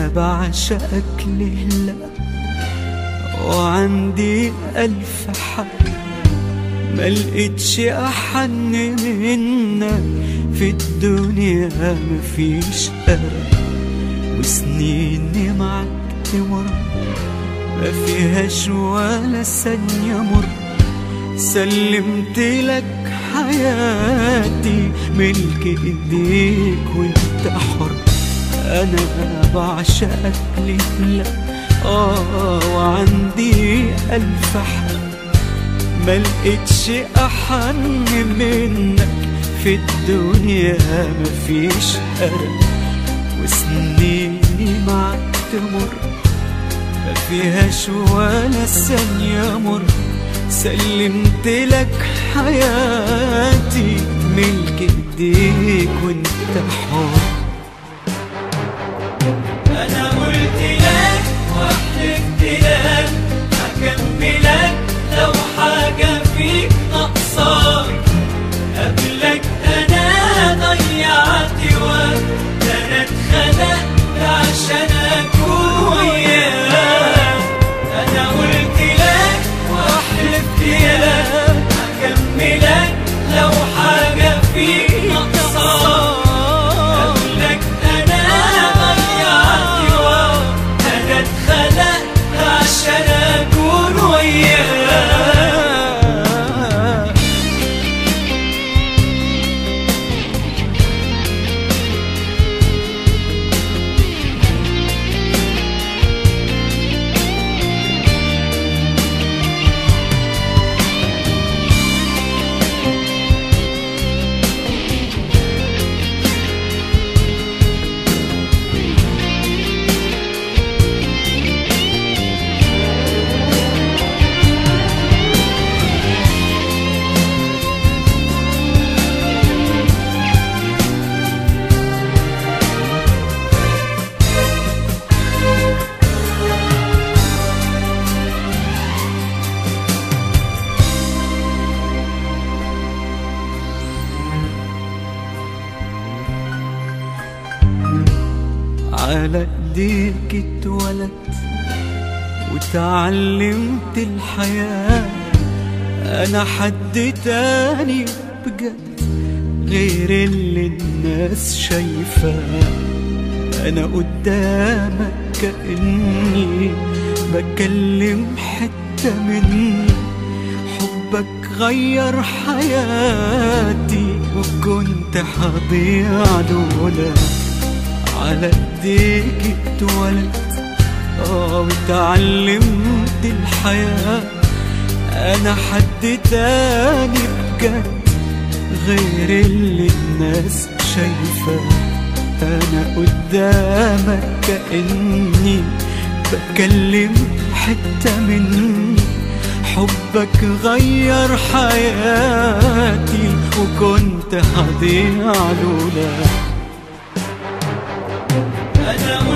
أنا بعشقك لهلا وعندي ألف حق ما لقيتش أحن منك في الدنيا مفيش أرق وسنيني معك تمر ما فيهاش ولا ثانية مر سلمت لك حياتي ملك ايديك وانت حر انا بعشقك لله اه وعندي الف حق ما لقيتش احن منك في الدنيا مفيش قرب وسنيني معك تمر ما فيهاش ولا ثانية مر سلمت لك حياتي ملك ايديك وانت حر انا قلت لك وحلفت لك هكملك لو حاجة فيك ناقصاك قبلك انا ضيعت وقت ده انا اتخلقت عشان اكون وياك انا قلت لك وحلفت لك هكملك لو حاجة فيك ناقصاك قبلك انا ضيعت وقت انا اتخلقت عشان اكون وياك على ايديك اتولدت وتعلمت الحياة انا حد تاني بجد غير اللي الناس شايفاه انا قدامك كأني بكلم حتة مني حبك غير حياتي وكنت هضيع لولاك على ايديك اتولدت اه وتعلمت الحياة انا حد تاني بجد غير اللي الناس شايفاه انا قدامك كأني بكلم حتة مني حبك غير حياتي وكنت هضيع لولاك انا